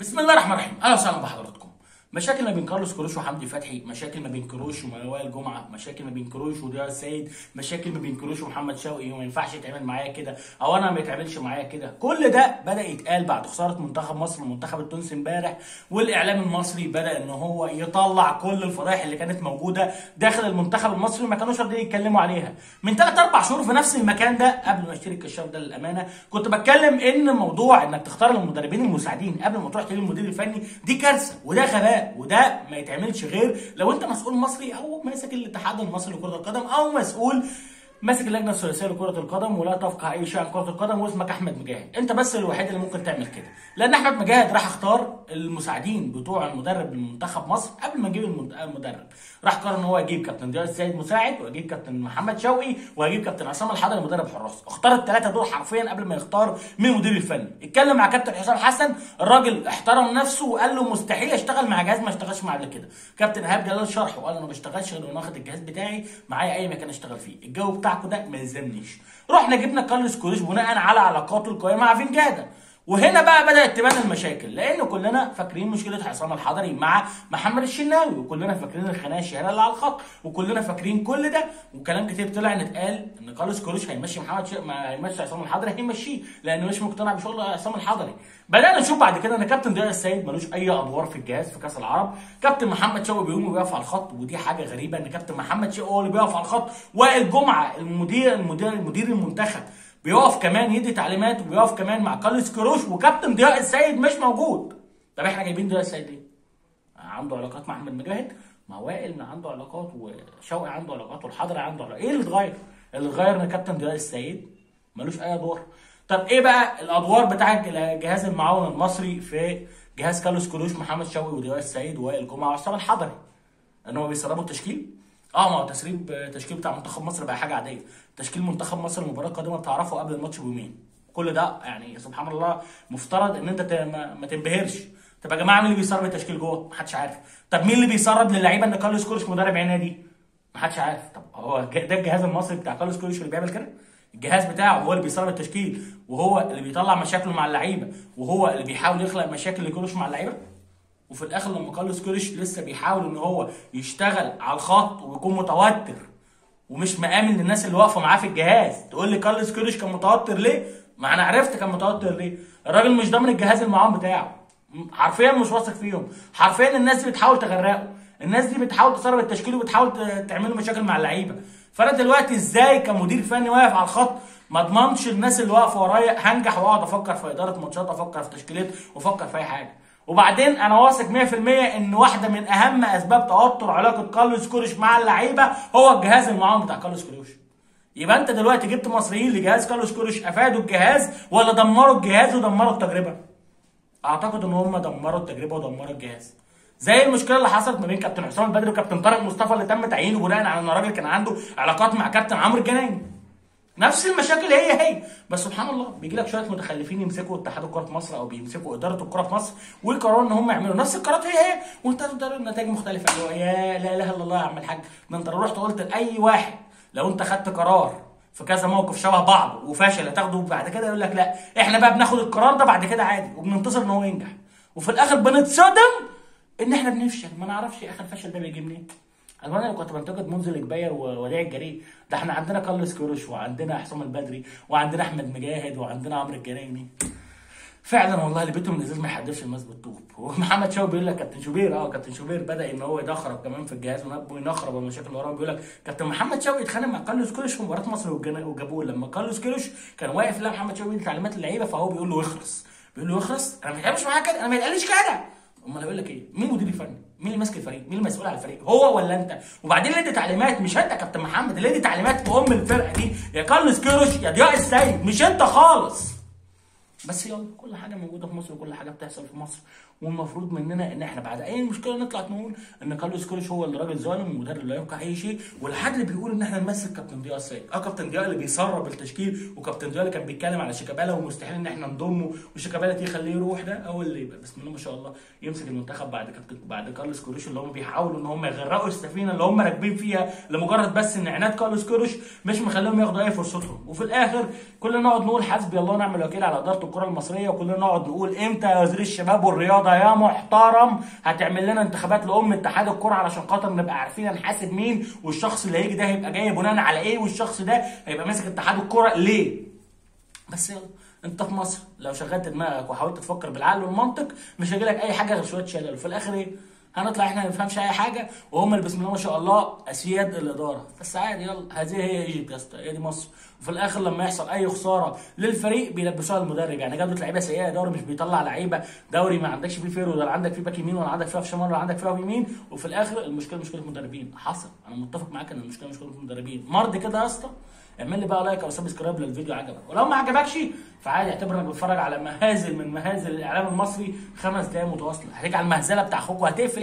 بسم الله الرحمن الرحيم اهلا وسهلا بحضراتكم مشاكل ما بين كارلوس كروش وحمدي فتحي مشاكل ما بين كروش ووائل جمعه مشاكل ما بين كروش وضياء السيد مشاكل ما بين كروش ومحمد شوقي وما ينفعش يتعمل معايا كده او انا ما يتعملش معايا كده كل ده بدا يتقال بعد خساره منتخب مصر والمنتخب التونسي امبارح والاعلام المصري بدا ان هو يطلع كل الفضائح اللي كانت موجوده داخل المنتخب المصري ما كانوش راضيين يتكلموا عليها من ثلاث اربع شهور في نفس المكان ده قبل ما اشتري الكشاف ده للامانه كنت بتكلم ان موضوع انك تختار المدربين المساعدين قبل ما تروح تجيب المدير الفني دي كارثه وده غباء وده ما يتعملش غير لو انت مسؤول مصري او ماسك الاتحاد المصري لكره القدم او مسؤول ماسك اللجنه الثلاثيه لكره القدم ولا تفقه اي شيء عن كره القدم واسمك احمد مجاهد انت بس الوحيد اللي ممكن تعمل كده لان احمد مجاهد راح اختار المساعدين بتوع المدرب لمنتخب مصر قبل ما يجيب المد- المدرب راح قرر ان هو يجيب كابتن ضياء السيد مساعد ويجيب كابتن محمد شوقي ويجيب كابتن عصام الحضري مدرب حراس اختار الثلاثه دول حرفيا قبل ما يختار مين المدير الفني اتكلم مع كابتن حسام حسن الراجل احترم نفسه وقال له مستحيل اشتغل مع جهاز ما اشتغلش معاه قبل كده كابتن ايهاب جلال شرح وقال انا ما بشتغلش غير وانا واخد الجهاز بتاعي معايا اي مكان اشتغل فيه الجو بتاعكم ده ما يلزمنيش رحنا جبنا كارلوس كوريش بناء على علاقاته القويه مع فينجادا وهنا بقى بدات تبان المشاكل لان كلنا فاكرين مشكله عصام الحضري مع محمد الشناوي وكلنا فاكرين الخناقه الشهيره اللي على الخط وكلنا فاكرين كل ده وكلام كتير طلع ان اتقال ان كارلوس كوروش هيمشي محمد ش... ما هيمشي عصام الحضري هيمشيه لانه مش مقتنع بشغل عصام الحضري بدانا نشوف بعد كده ان كابتن ضياء السيد ملوش اي ادوار في الجهاز في كاس العرب كابتن محمد شوقي بيقوم وبيقف على الخط ودي حاجه غريبه ان كابتن محمد شوقي هو اللي بيقف على الخط وائل جمعه المدير المدير مدير المنتخب بيقف كمان يدي تعليمات وبيقف كمان مع كارلوس كروش وكابتن ضياء السيد مش موجود طب احنا جايبين ضياء السيد ليه؟ عنده علاقات مع احمد مجاهد مع وائل عنده علاقات وشوقي عنده علاقات والحضري عنده علاقات ايه اللي اتغير؟ اللي اتغير ان كابتن ضياء السيد ملوش اي ادوار طب ايه بقى الادوار بتاع الجهاز المعاون المصري في جهاز كارلوس كروش محمد شوقي وضياء السيد ووائل جمعه وعصام الحضري ان هم بيسربوا التشكيل اه ما هو تسريب التشكيل بتاع منتخب مصر بقى حاجه عاديه تشكيل منتخب مصر المباراه القادمه بتعرفه قبل الماتش بيومين كل ده يعني سبحان الله مفترض ان انت ت- ما, ما تنبهرش طب يا جماعه مين اللي بيسرب التشكيل جوه محدش عارف طب مين اللي بيسرب للعيبه ان كارلوس كورش مدرب عنادي محدش عارف طب هو الج- ده الجهاز المصري بتاع كارلوس كورش اللي بيعمل كده الجهاز بتاعه هو اللي بيسرب التشكيل وهو اللي بيطلع مشاكله مع اللعيبه وهو اللي بيحاول يخلق مشاكل لكورش مع اللعيبه وفي الاخر لما كارلوس كوريش لسه بيحاول ان هو يشتغل على الخط ويكون متوتر ومش مآمن للناس اللي واقفه معاه في الجهاز تقول لي كارلوس كوريش كان متوتر ليه ما انا عرفت كان متوتر ليه الراجل مش ضامن الجهاز المعاون بتاعه م- حرفيا مش واثق فيهم حرفيا الناس دي بتحاول تغرقه الناس دي بتحاول تسرب التشكيل وبتحاول ت- تعمل له مشاكل مع اللعيبه فانا دلوقتي ازاي كمدير فني واقف على الخط ما اضمنش الناس اللي واقفه ورايا هنجح واقعد افكر في اداره ماتشات افكر في تشكيلات وافكر في اي حاجه وبعدين انا واثق 100% ان واحده من اهم اسباب توتر علاقه كارلوس كوريش مع اللعيبه هو الجهاز المعاون بتاع كارلوس كوريش يبقى انت دلوقتي جبت مصريين لجهاز كارلوس كوريش افادوا الجهاز ولا دمروا الجهاز ودمروا التجربه اعتقد ان هم دمروا التجربه ودمروا الجهاز زي المشكله اللي حصلت ما بين كابتن حسام البدري وكابتن طارق مصطفى اللي تم تعيينه بناء على ان الراجل كان عنده علاقات مع كابتن عمرو الجنايني نفس المشاكل هي هي بس سبحان الله بيجي لك شويه متخلفين يمسكوا اتحاد الكره في مصر او بيمسكوا اداره الكره في مصر ويقرروا ان هم يعملوا نفس القرارات هي هي وانت تقدر النتائج مختلفه اللي هو يا لا اله الا الله يا عم الحاج ده انت لو رحت قلت لاي واحد لو انت خدت قرار في كذا موقف شبه بعض وفاشل هتاخده بعد كده يقول لك لا احنا بقى بناخد القرار ده بعد كده عادي وبننتظر ان هو ينجح وفي الاخر بنتصدم ان احنا بنفشل ما نعرفش اخر الفشل ده بيجي منين انا انا كنت بنتقد منذر الجبير ووديع الجريء ده احنا عندنا كارلوس كيروش وعندنا حسام البدري وعندنا احمد مجاهد وعندنا عمرو الجنايني فعلا والله اللي بيته من الازاز ما يحدفش الماس بالطوب ومحمد شوقي بيقول لك كابتن شوبير اه كابتن شوبير بدا ان هو يدخرب كمان في الجهاز ونبه ينخرب المشاكل اللي وراه بيقول لك كابتن محمد شوقي اتخانق مع كارلوس كيروش في مباراه مصر والجنا- وجابوه لما كارلوس كيروش كان واقف لا محمد شوقي بيدي تعليمات للعيبه فهو بيقول له اخرس بيقول له اخرس انا ما بتعملش معاك كده انا ما يتقاليش كده امال اقول لك ايه مين المدير الفني مين اللي ماسك الفريق مين المسؤول على الفريق هو ولا انت وبعدين اللي ادي تعليمات مش انت يا كابتن محمد اللي ادي تعليمات في ام الفرقه دي يا كارلوس كيروش يا ضياء السيد مش انت خالص بس يلا كل حاجه موجوده في مصر وكل حاجه بتحصل في مصر والمفروض مننا ان احنا بعد اي مشكله نطلع نقول ان كارلوس كوريش هو اللي راجل ظالم ومدرب لا يوقع اي شيء والحد اللي بيقول ان احنا نمسك كابتن ضياء السيد اه كابتن ضياء اللي بيسرب التشكيل وكابتن ضياء اللي كان بيتكلم على شيكابالا ومستحيل ان احنا نضمه وشيكابالا تيجي يخليه يروح ده هو اللي يبقى بسم الله ما شاء الله يمسك المنتخب بعد كابتن بعد كارلوس كوريش اللي هم بيحاولوا ان هم يغرقوا السفينه اللي هم راكبين فيها لمجرد بس ان عناد كارلوس كوريش مش مخليهم ياخدوا اي فرصتهم وفي الاخر كلنا نقعد نقول حسبي الله ونعم الوكيل على اداره الكره المصريه وكلنا نقعد نقول امتى يا وزير الشباب والرياضه يا محترم هتعمل لنا انتخابات لام اتحاد الكره علشان خاطر نبقى عارفين نحاسب مين والشخص اللي هيجي ده هيبقى جاي بناء على ايه والشخص ده هيبقى ماسك اتحاد الكره ليه بس يلا انت في مصر لو شغلت دماغك وحاولت تفكر بالعقل والمنطق مش هيجي لك اي حاجه غير شويه شلل وفي الاخر ايه هنطلع احنا ما نفهمش اي حاجه وهم اللي بسم الله ما شاء الله اسياد الاداره بس عادي يلا هذه هي ايجيبت يا اسطى هي دي مصر وفي الاخر لما يحصل اي خساره للفريق بيلبسوها المدرب يعني جوده لعيبه سيئه دوري مش بيطلع لعيبه دوري ما عندكش فيه فيرو ولا عندك فيه باك يمين ولا عندك فيه في شمال ولا عندك فيه يمين وفي الاخر المشكله مشكله مدربين حصل انا متفق معاك ان المشكله مشكله مدربين مرضي كده يا اسطى اعمل لي بقى لايك او سبسكرايب لو الفيديو عجبك ولو ما عجبكش فعادي اعتبر انك بتتفرج على مهازل من مهازل الاعلام المصري خمس دقايق متواصله هتيجي على المهزله بتاع اخوك وهتقفل